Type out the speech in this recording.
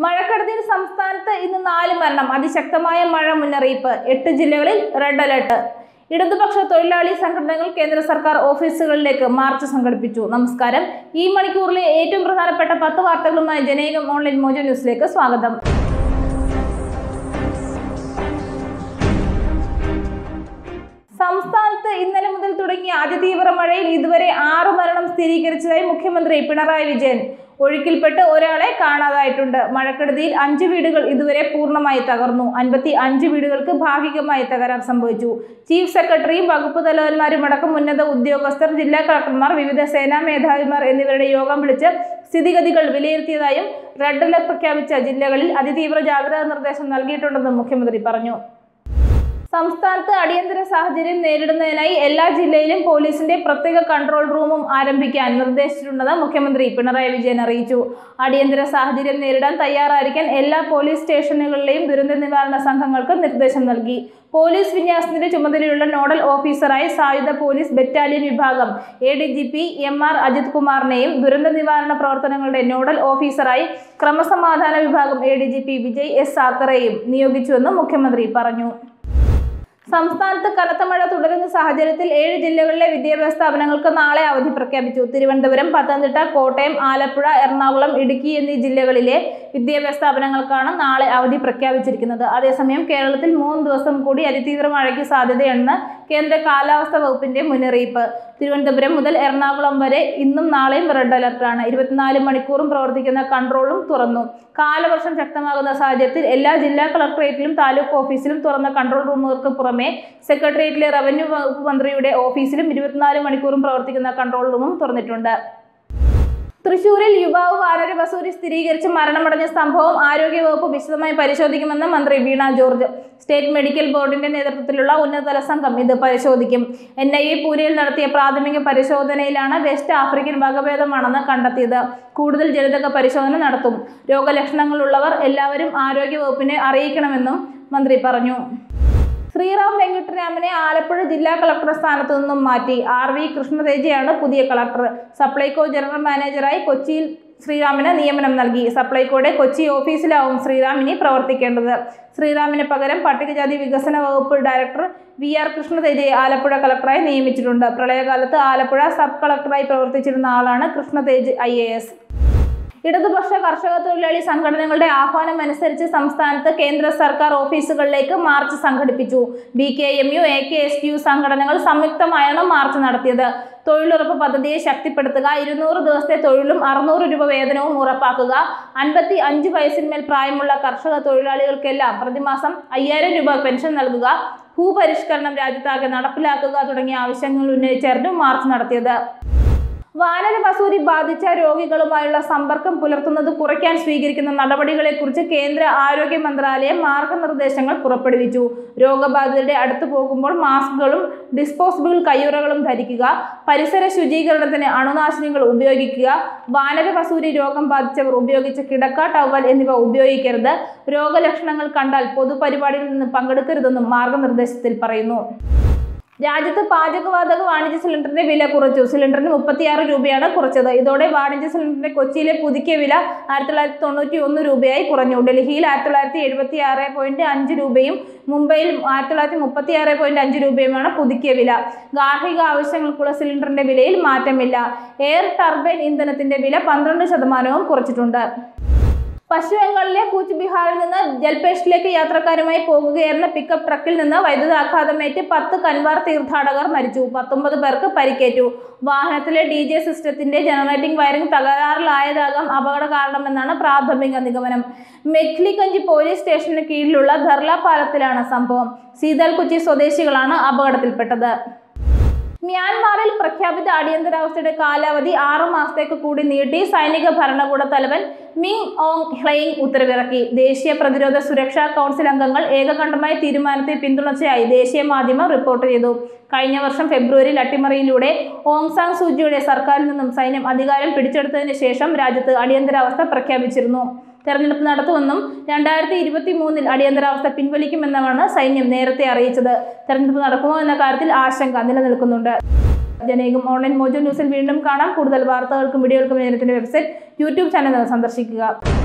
മഴക്കെടുതിയിൽ സംസ്ഥാനത്ത് ഇന്ന് നാല് മരണം അതിശക്തമായ മഴ മുന്നറിയിപ്പ് എട്ട് ജില്ലകളിൽ റെഡ് അലർട്ട് ഇടതുപക്ഷ തൊഴിലാളി സംഘടനകൾ കേന്ദ്ര സർക്കാർ ഓഫീസുകളിലേക്ക് മാർച്ച് സംഘടിപ്പിച്ചു നമസ്കാരം ഈ മണിക്കൂറിലെ ഏറ്റവും പ്രധാനപ്പെട്ട പത്ത് വാർത്തകളുമായി ജനേകം ഓൺലൈൻ മോജോ ന്യൂസിലേക്ക് സ്വാഗതം സംസ്ഥാനത്ത് ഇന്നലെ മുതൽ തുടങ്ങിയ അതിതീവ്ര മഴയിൽ ഇതുവരെ ആറു മരണം സ്ഥിരീകരിച്ചതായി മുഖ്യമന്ത്രി പിണറായി വിജയൻ ഒഴുക്കിൽപ്പെട്ട് ഒരാളെ കാണാതായിട്ടുണ്ട് മഴക്കെടുതിയിൽ അഞ്ച് വീടുകൾ ഇതുവരെ പൂർണ്ണമായി തകർന്നു അൻപത്തി അഞ്ച് വീടുകൾക്ക് ഭാഗികമായി തകരാർ സംഭവിച്ചു ചീഫ് സെക്രട്ടറിയും വകുപ്പ് തലവന്മാരും അടക്കം ഉന്നത ഉദ്യോഗസ്ഥർ ജില്ലാ കളക്ടർമാർ വിവിധ സേനാ മേധാവിമാർ എന്നിവരുടെ യോഗം വിളിച്ച് സ്ഥിതിഗതികൾ വിലയിരുത്തിയതായും റെഡ് അലർട്ട് പ്രഖ്യാപിച്ച ജില്ലകളിൽ അതിതീവ്ര ജാഗ്രതാ നിർദ്ദേശം നൽകിയിട്ടുണ്ടെന്നും മുഖ്യമന്ത്രി പറഞ്ഞു സംസ്ഥാനത്ത് അടിയന്തര സാഹചര്യം നേരിടുന്നതിനായി എല്ലാ ജില്ലയിലും പോലീസിന്റെ പ്രത്യേക കൺട്രോൾ റൂമും ആരംഭിക്കാൻ നിർദ്ദേശിച്ചിട്ടുണ്ടെന്ന് മുഖ്യമന്ത്രി പിണറായി വിജയൻ അറിയിച്ചു അടിയന്തര സാഹചര്യം നേരിടാൻ തയ്യാറായിരിക്കാൻ എല്ലാ പോലീസ് സ്റ്റേഷനുകളിലെയും ദുരന്ത നിവാരണ സംഘങ്ങൾക്ക് നിർദ്ദേശം നൽകി പോലീസ് വിന്യാസത്തിന്റെ ചുമതലയുള്ള നോഡൽ ഓഫീസറായി സായുധ പോലീസ് ബറ്റാലിയൻ വിഭാഗം A D G P M R Ajith കുമാറിനെയും ദുരന്ത നിവാരണ പ്രവർത്തനങ്ങളുടെ നോഡൽ ഓഫീസറായി ക്രമസമാധാന വിഭാഗം A D G P Vijay S സാക്കറെയും നിയോഗിച്ചുവെന്ന് മുഖ്യമന്ത്രി പറഞ്ഞു സംസ്ഥാനത്ത് കനത്ത മഴ തുടരുന്ന സാഹചര്യത്തിൽ ഏഴ് ജില്ലകളിലെ വിദ്യാഭ്യാസ സ്ഥാപനങ്ങൾക്ക് നാളെ അവധി പ്രഖ്യാപിച്ചു തിരുവനന്തപുരം പത്തനംതിട്ട കോട്ടയം ആലപ്പുഴ എറണാകുളം ഇടുക്കി എന്നീ ജില്ലകളിലെ വിദ്യാഭ്യാസ സ്ഥാപനങ്ങൾക്കാണ് നാളെ അവധി പ്രഖ്യാപിച്ചിരിക്കുന്നത് അതേസമയം കേരളത്തിൽ മൂന്ന് ദിവസം കൂടി അതിതീവ്ര മഴയ്ക്ക് സാധ്യതയെന്ന് കേന്ദ്ര കാലാവസ്ഥാ വകുപ്പിന്റെ മുന്നറിയിപ്പ് തിരുവനന്തപുരം മുതൽ എറണാകുളം വരെ ഇന്നും നാളെയും റെഡ് അലർട്ടാണ് ഇരുപത്തിനാല് മണിക്കൂറും പ്രവർത്തിക്കുന്ന കൺട്രോളും തുറന്നു കാലവർഷം ശക്തമാകുന്ന സാഹചര്യത്തിൽ എല്ലാ ജില്ലാ കളക്ടറേറ്റിലും താലൂക്ക് ഓഫീസിലും തുറന്ന കൺട്രോൾ റൂമുകൾക്ക് പുറമെ സെക്രട്ടേറിയറ്റിലെ റവന്യൂ വകുപ്പ് മന്ത്രിയുടെ ഓഫീസിലും ഇരുപത്തിനാല് മണിക്കൂറും പ്രവർത്തിക്കുന്ന കൺട്രോൾ റൂമും തുറന്നിട്ടുണ്ട് തൃശൂരിൽ യുവാവ് വാനര വസൂരി സ്ഥിരീകരിച്ച് മരണമടഞ്ഞ സംഭവം ആരോഗ്യവകുപ്പ് വിശദമായി പരിശോധിക്കുമെന്ന് മന്ത്രി വീണ ജോർജ് സ്റ്റേറ്റ് മെഡിക്കൽ ബോർഡിന്റെ നേതൃത്വത്തിലുള്ള ഉന്നതതല സംഘം ഇത് പരിശോധിക്കും എൻ ഐ എ പൂനെയിൽ നടത്തിയ പ്രാഥമിക പരിശോധനയിലാണ് വെസ്റ്റ് ആഫ്രിക്കൻ വകഭേദമാണെന്ന് കണ്ടെത്തിയത് കൂടുതൽ ജനിതക പരിശോധന നടത്തും രോഗലക്ഷണങ്ങളുള്ളവർ എല്ലാവരും ആരോഗ്യവകുപ്പിനെ അറിയിക്കണമെന്നും മന്ത്രി പറഞ്ഞു ശ്രീറാം വെങ്കിട്ടരാമനെ ആലപ്പുഴ ജില്ലാ കളക്ടർ സ്ഥാനത്തു നിന്നും മാറ്റി ആർ വി കൃഷ്ണതേജയാണ് പുതിയ കളക്ടർ സപ്ലൈകോ ജനറൽ മാനേജറായി കൊച്ചിയിൽ ശ്രീറാമിന് നിയമനം നൽകി സപ്ലൈകോയുടെ കൊച്ചി ഓഫീസിലാവും ശ്രീറാം ഇനി പ്രവർത്തിക്കേണ്ടത് ശ്രീറാമിന് പകരം പട്ടികജാതി വികസന വകുപ്പ് ഡയറക്ടർ വി ആർ കൃഷ്ണതേജയെ ആലപ്പുഴ കളക്ടറായി നിയമിച്ചിട്ടുണ്ട് പ്രളയകാലത്ത് ആലപ്പുഴ സബ് കളക്ടറായി പ്രവർത്തിച്ചിരുന്ന ആളാണ് കൃഷ്ണതേജ് ഐ ഇടതുപക്ഷ കർഷക തൊഴിലാളി സംഘടനകളുടെ ആഹ്വാനം അനുസരിച്ച് സംസ്ഥാനത്ത് കേന്ദ്ര സർക്കാർ ഓഫീസുകളിലേക്ക് മാർച്ച് സംഘടിപ്പിച്ചു B K M U A K S U സംഘടനകൾ സംയുക്തമായാണ് മാർച്ച് നടത്തിയത് തൊഴിലുറപ്പ് പദ്ധതിയെ ശക്തിപ്പെടുത്തുക ഇരുന്നൂറ് ദിവസത്തെ തൊഴിലും അറുന്നൂറ് രൂപ വേതനവും ഉറപ്പാക്കുക അൻപത്തി അഞ്ച് വയസ്സിന്മേൽ പ്രായമുള്ള കർഷക തൊഴിലാളികൾക്കെല്ലാം പ്രതിമാസം അയ്യായിരം രൂപ പെൻഷൻ നൽകുക ഭൂപരിഷ്കരണം രാജ്യത്താകെ നടപ്പിലാക്കുക തുടങ്ങിയ ആവശ്യങ്ങൾ ഉന്നയിച്ചായിരുന്നു മാർച്ച് നടത്തിയത് വാനര വസൂരി ബാധിച്ച രോഗികളുമായുള്ള സമ്പർക്കം പുലർത്തുന്നത് കുറയ്ക്കാൻ സ്വീകരിക്കുന്ന നടപടികളെക്കുറിച്ച് കേന്ദ്ര ആരോഗ്യ മന്ത്രാലയം മാർഗനിർദ്ദേശങ്ങൾ പുറപ്പെടുവിച്ചു രോഗബാധിതരുടെ അടുത്ത് പോകുമ്പോൾ മാസ്കുകളും ഡിസ്പോസിബിൾ കയ്യുറകളും ധരിക്കുക പരിസര ശുചീകരണത്തിന് അണുനാശിനികൾ ഉപയോഗിക്കുക വാനര വസൂരി രോഗം ബാധിച്ചവർ ഉപയോഗിച്ച കിടക്ക ടവൽ എന്നിവ ഉപയോഗിക്കരുത് രോഗലക്ഷണങ്ങൾ കണ്ടാൽ പൊതുപരിപാടികളിൽ നിന്ന് പങ്കെടുക്കരുതെന്നും മാർഗനിർദ്ദേശത്തിൽ പറയുന്നു രാജ്യത്ത് പാചകവാതക വാണിജ്യ സിലിണ്ടറിന്റെ വില കുറച്ചു സിലിണ്ടറിന് മുപ്പത്തിയാറ് രൂപയാണ് കുറച്ചത് ഇതോടെ വാണിജ്യ സിലിണ്ടറിന്റെ കൊച്ചിയിലെ പുതുക്കിയ വില ആയിരത്തി തൊള്ളായിരത്തി തൊണ്ണൂറ്റി ഒന്ന് രൂപയായി കുറഞ്ഞു ഡൽഹിയിൽ ആയിരത്തി തൊള്ളായിരത്തി എഴുപത്തി ആറ് പോയിന്റ് അഞ്ച് രൂപയും മുംബൈയിൽ ആയിരത്തി തൊള്ളായിരത്തി മുപ്പത്തി ആറ് പോയിന്റ് അഞ്ച് രൂപയുമാണ് പുതുക്കിയ വില ഗാർഹിക ആവശ്യങ്ങൾക്കുള്ള സിലിണ്ടറിന്റെ വിലയിൽ മാറ്റമില്ല എയർ ടർബൈൻ ഇന്ധനത്തിന്റെ വില പന്ത്രണ്ട് ശതമാനവും കുറച്ചിട്ടുണ്ട് പശ്ചിമ ബംഗാളിലെ കൂച്ച് ബിഹാറിൽ നിന്ന് ജൽപേഷിലേക്ക് യാത്രക്കാരുമായി പോകുകയായിരുന്ന പിക്കപ്പ് ട്രക്കിൽ നിന്ന് വൈദ്യുതാഘാതമേറ്റ് പത്ത് കൻവാർ തീർത്ഥാടകർ മരിച്ചു പത്തൊമ്പത് പേർക്ക് പരിക്കേറ്റു വാഹനത്തിലെ ഡി ജെ സിസ്റ്റത്തിന്റെ ജനറേറ്റിംഗ് വയറിംഗ് തകരാറിലായതാകാം അപകട കാരണമെന്നാണ് പ്രാഥമിക നിഗമനം മെഖ്ലിഗഞ്ച് പോലീസ് സ്റ്റേഷന് കീഴിലുള്ള ധർല പാലത്തിലാണ് സംഭവം സീതൽ കൊച്ചി സ്വദേശികളാണ് അപകടത്തിൽപ്പെട്ടത് മ്യാൻമാറിൽ പ്രഖ്യാപിത അടിയന്തരാവസ്ഥയുടെ കാലാവധി ആറു മാസത്തേക്ക് കൂടി നീട്ടി സൈനിക ഭരണകൂട തലവൻ മിങ് ഓങ് ഹ്ലെയിങ് ഉത്തരവിറക്കി ദേശീയ പ്രതിരോധ സുരക്ഷാ കൗൺസിൽ അംഗങ്ങൾ ഏകകണ്ഠമായ തീരുമാനത്തെ പിന്തുണച്ചതായി ദേശീയ മാധ്യമം റിപ്പോർട്ട് ചെയ്തു കഴിഞ്ഞ വർഷം ഫെബ്രുവരിയിൽ അട്ടിമറിയിലൂടെ ഓങ് സാങ് സൂചിയുടെ സർക്കാരിൽ നിന്നും സൈന്യം അധികാരം പിടിച്ചെടുത്തതിന് ശേഷം രാജ്യത്ത് അടിയന്തരാവസ്ഥ പ്രഖ്യാപിച്ചിരുന്നു തെരഞ്ഞെടുപ്പ് നടത്തുമെന്നും രണ്ടായിരത്തി ഇരുപത്തി മൂന്നിൽ അടിയന്തരാവസ്ഥ പിൻവലിക്കുമെന്നുമാണ് സൈന്യം നേരത്തെ അറിയിച്ചത് തെരഞ്ഞെടുപ്പ് നടക്കുമോ എന്ന കാര്യത്തിൽ ആശങ്ക നിലനിൽക്കുന്നുണ്ട് ജനേകം ഓൺലൈൻ മോജോ ന്യൂസിൽ വീണ്ടും കാണാം കൂടുതൽ വാർത്തകൾക്കും വീഡിയോകൾക്കും ജനത്തിന്റെ വെബ്സൈറ്റ് യൂട്യൂബ് ചാനൽ സന്ദർശിക്കുക